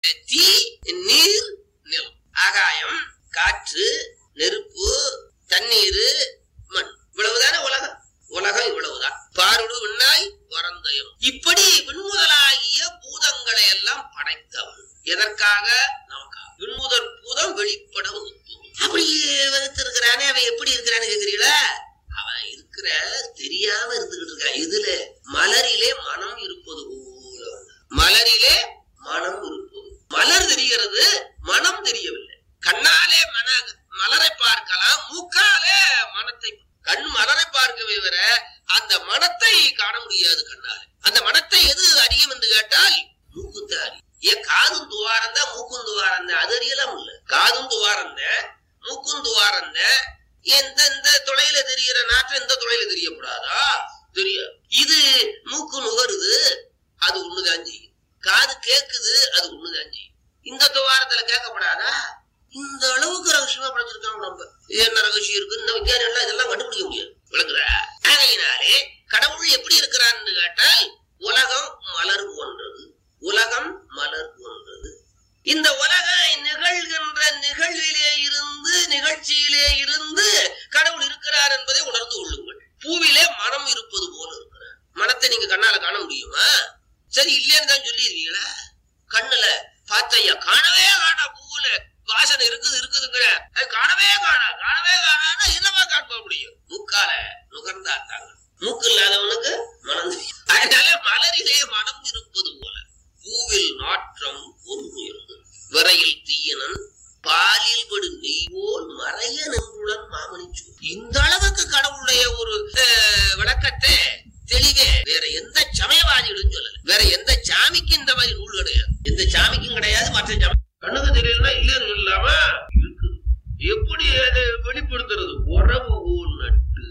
தீ நீர் நிலம் ஆகாயம் காற்று நெருப்பு தண்ணீர் மண் இவ்வளவுதானே உலகம் உலகம் இவ்வளவுதான் பாருடு விண்ணாய் வரந்தயம் இப்படி விண்முதலாகிய பூதங்களை எல்லாம் படைத்தவன் எதற்காக நமக்காக விண்முதல் பூதம் வெளிப்பட உத்தும் அப்படி வகுத்திருக்கிறானே அவன் எப்படி இருக்கிறான்னு கேக்குறீங்களா அவன் இருக்கிற தெரியாம இருந்துகிட்டு இருக்கான் இதுல மலரிலே மனம் இருப்பது போல மலரிலே மனம் இருப்பது மலர் தெரிகிறது மனம் தெரியவில்லை கண்ணாலே மன மலரை பார்க்கலாம் மூக்காலே மனத்தை கண் மலரை பார்க்கவே வர அந்த மனத்தை காண முடியாது கண்ணாலே அந்த மனத்தை எது அறியும் என்று கேட்டால் மூக்குத்த அறியும் ஏன் காதும் துவாரம் தான் மூக்கும் துவாரம் தான் அது அறியலாம் இல்ல காதும் துவாரம் தான் மூக்கும் துவாரம் தான் எந்த இந்த துளையில தெரிகிற நாற்றம் இந்த துளையில தெரியக்கூடாதா தெரியாது இது மூக்கு நுகருது அது ஒண்ணுதான் செய்யும் காது கேக்குது அது ஒண்ணுதான் செய்யும் இந்த துவாரத்துல கேட்கப்படாதா இந்த அளவுக்கு ரகசியமா படைச்சிருக்காங்க நம்ம என்ன ரகசியம் இருக்கு இந்த விஞ்ஞானம் எல்லாம் இதெல்லாம் கண்டுபிடிக்க முடியாது விளக்குற ஆகையினாலே கடவுள் எப்படி இருக்கிறான்னு கேட்டால் உலகம் மலர் போன்றது உலகம் மலர் போன்றது இந்த உலகம் நிகழ்கின்ற நிகழ்விலே இருந்து நிகழ்ச்சியிலே இருந்து கடவுள் இருக்கிறார் என்பதை உணர்ந்து கொள்ளுங்கள் பூவிலே மனம் இருப்பது போல இருக்கிறார் மனத்தை நீங்க கண்ணால காண முடியுமா சரி இல்லைன்னு தான் சொல்லிடுவீங்களா கண்ணுல பார்த்தையா காணவே காணா பூவுல வாசனை இருக்குது இருக்குதுங்கிற அது காணவே காணா காணவே காணான்னா என்னவா காண்ப முடியும் மூக்கால நுகர்ந்தா தாங்க மூக்கு இல்லாதவனுக்கு மனம் தெரியும். அதனால மலரிலே மனம் இருப்பது போல பூவில் நாற்றம் பொன்னுயர்ந்து விரையில் தீயனன் பாலில் படு நெய்வோல் மறைய நின்றுடன் மாமணிச்சு இந்த அளவுக்கு கடவுளுடைய ஒரு அஹ், விளக்கத்தை தெளிவே வேற எந்த சமயவாதிகளும் சொல்லல வேற எந்த சாமிக்கும் இந்த மாதிரி நூல் கிடையாது எந்த சாமிக்கும் கிடையாது மற்ற சமய கண்ணுக்கு தெரியலன்னா இல்லைன்னு இல்லாம இருக்குது எப்படி அதை வெளிப்படுத்துறது உறவு ஊர் நட்டு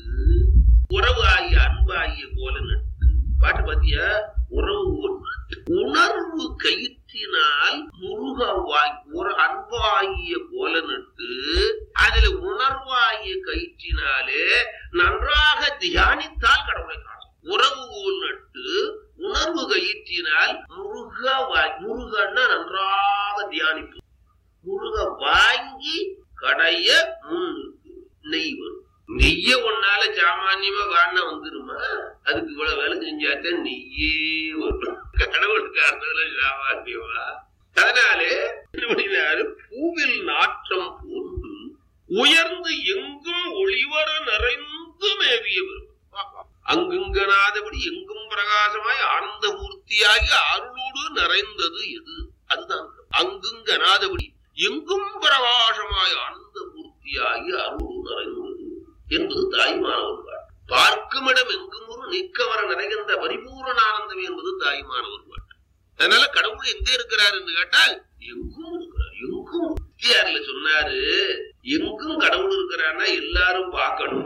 உறவு ஆகிய அன்பு ஆகிய போல நட்டு பாட்டு பாத்தியா உறவு ஊர் நட்டு உணர்வு கயிற்றினால் முருக வாய் ஒரு அன்பாகிய போல நட்டு அதுல உணர்வாகிய கயிற்றினாலே நன்றாக தியானித்தால் கடவுளை காணும் உறவு ஊர் நட்டு உணர்வு கயிற்றினால் முருக வாய் முருகன்னா நன்றாக தியானிப்பு முருக வாங்கி கடைய முன் நிற்கு. நெய் வரும் நெய்ய ஒன்னால சாமானியமா வாண்ண வந்துருமா அதுக்கு இவ்வளவு வேலை செஞ்சாத்தான் நெய்யே வரும் கடவுளுக்கு அர்த்தத்துல சாமானியமா அதனாலே என்ன பண்ணினாரு பூவில் நாற்றம் போன்று உயர்ந்து எங்கும் ஒளிவர நிறைந்து மேவியவர் அங்குங்கனாதபடி எங்கும் பிரகாசமாய் ஆனந்த மூர்த்தியாகி அருளோடு நிறைந்தது எது அதுதான் அங்குங்கனாதபடி எங்கும் பிரகாசமாய் ஆனந்த மூர்த்தியாகி அருளோடு நிறைந்தது என்பது தாய்மானவர் பாட்டு பார்க்குமிடம் எங்கும் ஒரு நீக்கவர நிறைகின்ற பரிபூரண ஆனந்தம் என்பது தாய்மானவர் பாட்டு அதனால கடவுள் எங்க இருக்கிறார் என்று கேட்டால் எங்கும் இருக்கிறார் எங்கும் முத்தியார்ல சொன்னாரு எங்கும் கடவுள் இருக்கிறான்னா எல்லாரும் பார்க்கணும்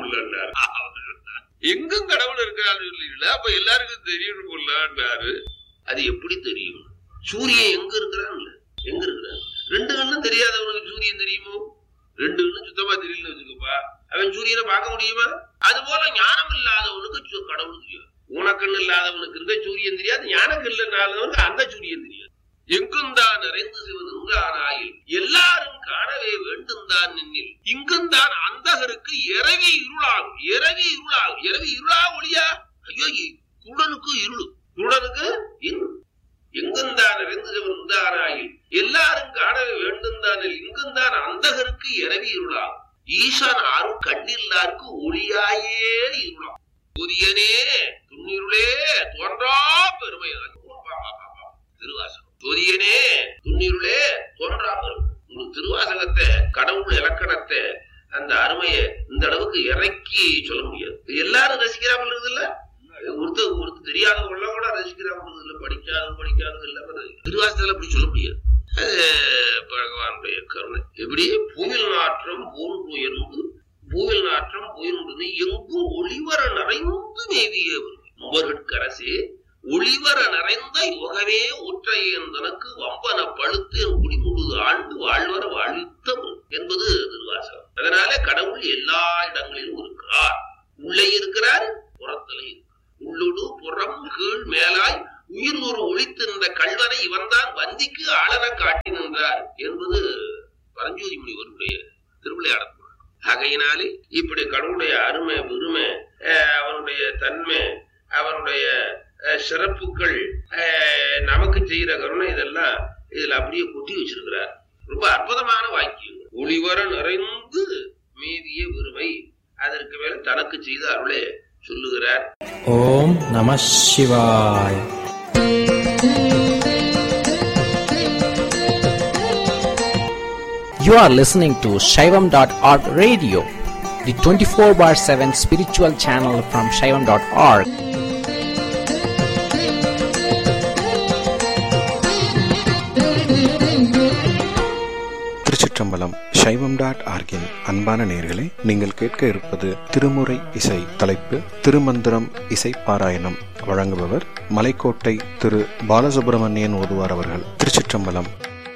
எங்கும் கடவுள் இருக்கிறான்னு சொல்லீங்களா அப்ப எல்லாருக்கும் தெரியணும்லான்னாரு அது எப்படி தெரியும் சூரியன் எங்க இருக்கிறான்ல எங்க இருக்கிறான் ரெண்டு கண்ணும் தெரியாதவனுக்கு சூரியன் தெரியுமோ ரெண்டு கண்ணும் சுத்தமா தெரியலன்னு வச்சுக்கப்பா அவன் சூரியனை பார்க்க முடியுமா அது போல ஞானம் இல்லாதவனுக்கு சு- கடவுள் தெரியும் ஊனக்கண்ணு இல்லாதவனுக்கு இந்த சூரியன் தெரியாது ஞானக்கண்ணு இல்லாதவனுக்கு அந்த சூரியன் தெரியாது எங்கும் தான் நிறைந்து சிவனுங்க ஆனாயில் எல்லாரும் காணவே வேண்டும் தான் நின்னில் இங்கும் தான் அந்தகருக்கு இரவி இருளாகும் இரவி இருளாகும் இரவி இருளா ஒளியா ஐயோ இ- குருடனுக்கு இருளு குருடனுக்கு இருள் எங்கும் தான் நிறைந்து சிவன் உண்டானாயில் எல்லாரும் காணவே வேண்டும் தானில் இங்கும் தான் அந்தகருக்கு இரவி இருளாகும் ஈசன் அருள் கண்ணில்லாருக்கு ஒளியாயே இருளாம் புதியனே துண்ணிருளே தோன்றா பெருமை திருவாசகம் துரியனே துண்ணிருளே தோன்றா பெருமை உங்களுக்கு திருவாசகத்தை கடவுள் இலக்கணத்தை அந்த அருமையை இந்த அளவுக்கு இறக்கி சொல்ல முடியாது இது எல்லாரும் ரசிக்கிறாமல் இருக்குது இல்ல ஒருத்தர் ஒருத்தர் தெரியாதவங்க கூட ரசிக்கிறாமல் இல்ல படிக்காதவங்க படிக்காதவங்க இல்லாம திருவாசகத்துல அப்படி சொல்ல முடியாது அது பகவானுடைய கருணை எப்படி பூவில் நாற்றம் போன்று உயர்ந்து பூவில் நாற்றம் உயர்ந்தது எங்கும் ஒளிவர நிறைந்து மேவிய உவர்கரசே ஒளிவர நிறைந்த யுகமே ஒற்றையந்தனக்கு வம்பன பழுத்து என் குடிமுழுது ஆண்டு வாழ்வர வாழ்த்தம் என்பது திருவாசகம் அதனால கடவுள் எல்லா இடங்களிலும் இருக்கிறார் உள்ளே இருக்கிறார் புறத்திலே இருக்கிறார் உள்ளுடு புறம் கீழ் மேலாய் உயிர் ஒரு ஒளித்திருந்த கல்வனை இவன்தான் வன்னி அந்திக்கு ஆளன காட்டி நின்றார் என்பது பரஞ்சோதி முனிவருடைய திருவிளையாடல் புராணம். ஆகையினாலே இப்படி கடவுளுடைய அருமை பெருமை அஹ், அவனுடைய தன்மை அவனுடைய அஹ், சிறப்புகள் அஹ், நமக்கு செய்யற கருணை இதெல்லாம் இதுல அப்படியே கொட்டி வச்சிருக்கிறார் ரொம்ப அற்புதமான வாக்கியம் ஒளிவர நிறைந்து மீதிய பெருமை அதற்கு மேல தனக்கு செய்த அருளே சொல்லுகிறார் ஓம் நம சிவாய் You are listening to Shaivam.org radio, the 24 bar 7 spiritual channel from Shaivam.org. திருச்சிற்றம்பலம் சைவம் டாட் ஆர்கின் அன்பான நேயர்களே நீங்கள் கேட்க இருப்பது திருமுறை இசை தலைப்பு திருமந்திரம் இசை பாராயணம் வழங்குபவர் மலைக்கோட்டை திரு பாலசுப்பிரமணியன் ஓதுவார் அவர்கள் திருச்சிற்றம்பலம்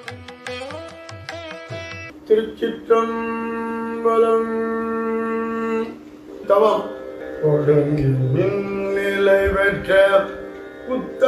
திருச்சிற்றம்பலம் தவம் கொடுங்கின் நிலை பெற்ற புத்த